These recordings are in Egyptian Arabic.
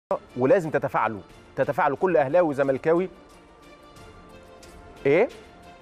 ولازم تتفاعلوا تتفاعلوا كل اهلاوي وزملكاوي ايه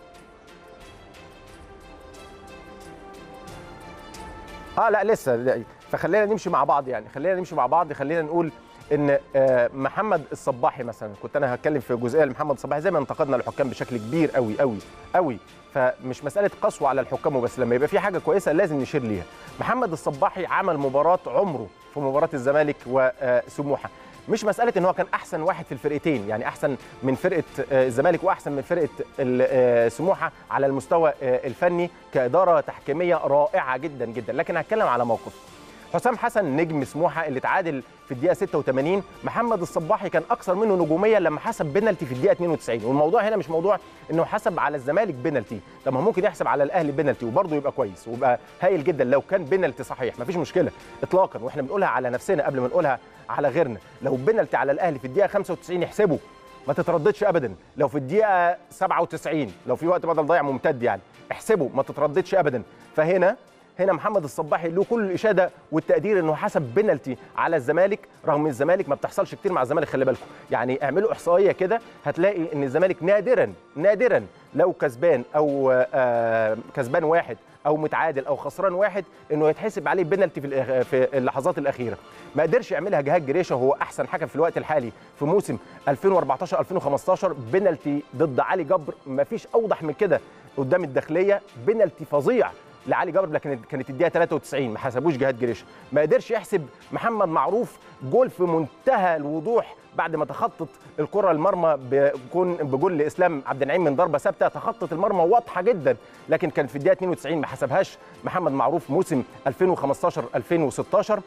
اه لا لسه لا. فخلينا نمشي مع بعض يعني خلينا نمشي مع بعض خلينا نقول ان آه، محمد الصباحي مثلا كنت انا هتكلم في جزئيه لمحمد الصباحي زي ما انتقدنا الحكام بشكل كبير قوي قوي قوي فمش مساله قسوه على الحكام وبس لما يبقى في حاجه كويسه لازم نشير ليها محمد الصباحي عمل مباراه عمره في مباراه الزمالك وسموحه مش مساله ان هو كان احسن واحد في الفرقتين يعني احسن من فرقه آه، الزمالك واحسن من فرقه ال- آه، سموحه على المستوى آه، الفني كاداره تحكيميه رائعه جدا جدا لكن هتكلم على موقف حسام حسن نجم سموحه اللي تعادل في الدقيقه 86 محمد الصباحي كان اكثر منه نجوميه لما حسب بنالتي في الدقيقه 92 والموضوع هنا مش موضوع انه حسب على الزمالك بنالتي طب ما هو ممكن يحسب على الاهلي بنالتي وبرضه يبقى كويس ويبقى هايل جدا لو كان بنالتي صحيح مفيش مشكله اطلاقا واحنا بنقولها على نفسنا قبل ما نقولها على غيرنا لو بنالتي على الاهلي في الدقيقه 95 يحسبه ما تترددش ابدا لو في الدقيقه 97 لو في وقت بدل ضايع ممتد يعني احسبه ما تترددش ابدا فهنا هنا محمد الصباحي له كل الاشاده والتقدير انه حسب بنالتي على الزمالك رغم الزمالك ما بتحصلش كتير مع الزمالك خلي بالكم يعني اعملوا احصائيه كده هتلاقي ان الزمالك نادرا نادرا لو كسبان او آه كسبان واحد او متعادل او خسران واحد انه يتحسب عليه بنالتي في الأخ- في اللحظات الاخيره ما قدرش يعملها جهاد جريشه هو احسن حكم في الوقت الحالي في موسم 2014 2015 بنالتي ضد علي جبر ما فيش اوضح من كده قدام الداخليه بنالتي فظيع لعلي جبر لكن كانت الدقيقه 93 ما حسبوش جهاد جريشه ما قدرش يحسب محمد معروف جول في منتهى الوضوح بعد ما تخطط الكره المرمى بجون بجول لاسلام عبد النعيم من ضربه ثابته تخطط المرمى واضحه جدا لكن كان في الدقيقه 92 ما حسبهاش محمد معروف موسم 2015 2016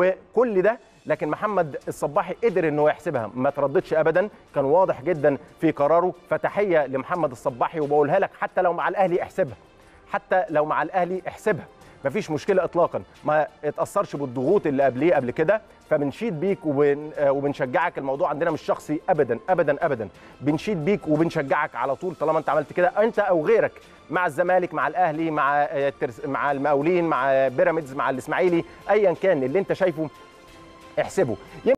وكل ده لكن محمد الصباحي قدر انه يحسبها ما ترددش ابدا كان واضح جدا في قراره فتحيه لمحمد الصباحي وبقولها لك حتى لو مع الاهلي احسبها حتى لو مع الاهلي احسبها مفيش مشكله اطلاقا ما اتاثرش بالضغوط اللي قبليه قبل كده فبنشيد بيك وبن آه وبنشجعك الموضوع عندنا مش شخصي ابدا ابدا ابدا بنشيد بيك وبنشجعك على طول طالما انت عملت كده انت او غيرك مع الزمالك مع الاهلي مع آه، الترس- مع المقاولين مع بيراميدز مع الاسماعيلي ايا كان اللي انت شايفه احسبه